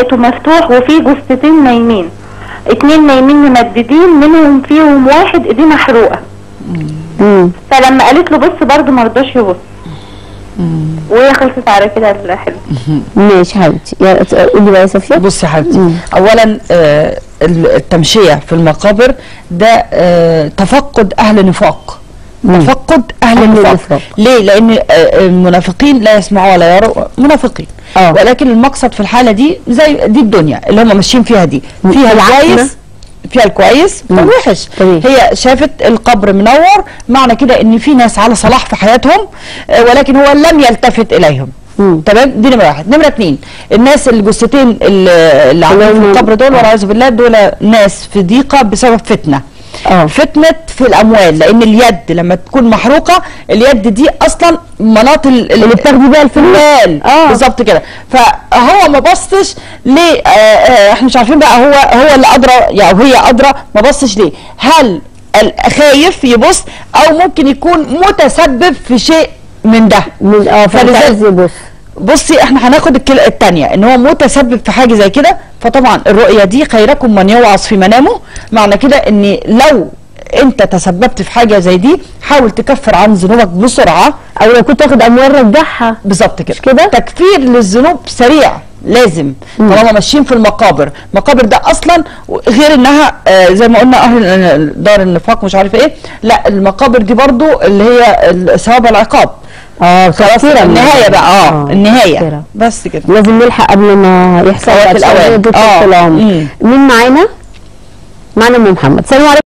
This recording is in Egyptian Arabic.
لقيته مفتوح وفيه جثتين نايمين اتنين نايمين ممددين منهم فيهم واحد ايديه محروقه مم. فلما قالت له بص برضه ما رضاش يبص وهي خلصت على كده الحلم ماشي حبيبتي يا- قولي بقى يا صفيه بصي يا حبيبتي اولا آه، التمشيه في المقابر ده آه، تفقد اهل نفاق تفقد اهل أهل النفاق النفاق. ليه لان آه، المنافقين لا يسمعوا ولا يروا منافقين آه. ولكن المقصد في الحاله دي زي دي الدنيا اللي هم ماشيين فيها دي فيها العتمة. الكويس فيها الكويس مم. والوحش تمام. هي شافت القبر منور معنى كده ان في ناس على صلاح في حياتهم آه، ولكن هو لم يلتفت اليهم مم. تمام دي نمره واحد نمره اتنين الناس الجثتين اللي اللي عاملين في اللي هم- القبر دول والعياذ بالله دول ناس في ضيقه بسبب فتنه اه فتنه في الاموال لان اليد لما تكون محروقه اليد دي اصلا مناط ال- ال- اللي بتاخدي بيها الفلوس. المال آه. بالظبط كده فهو ما بصش ليه آه آه احنا مش عارفين بقى هو هو اللي ادرى يعني هي ادرى ما بصش ليه هل ال- خايف يبص او ممكن يكون متسبب في شيء من ده من اه فلذلك- فلذلك بص بصي احنا هناخد الكلمه الثانيه ان هو متسبب في حاجه زي كده فطبعا الرؤيه دي خيركم من يوعظ في منامه معنى كده ان لو انت تسببت في حاجه زي دي حاول تكفر عن ذنوبك بسرعه او لو كنت تاخد اموال رجعها بالظبط كده مش كده؟ تكفير للذنوب سريع لازم طالما ماشيين في المقابر المقابر ده اصلا غير انها آه زي ما قلنا اهل دار النفاق مش عارف ايه لا المقابر دي برضو اللي هي الثواب العقاب اه خلاص تفكيرا النهايه بقى اه النهايه تفكيرا. بس كده لازم نلحق قبل ما يحصل فوات بعد شوية الأوان. ضد آه. العمر مم. مين معانا؟ معانا ام محمد سلام عليكم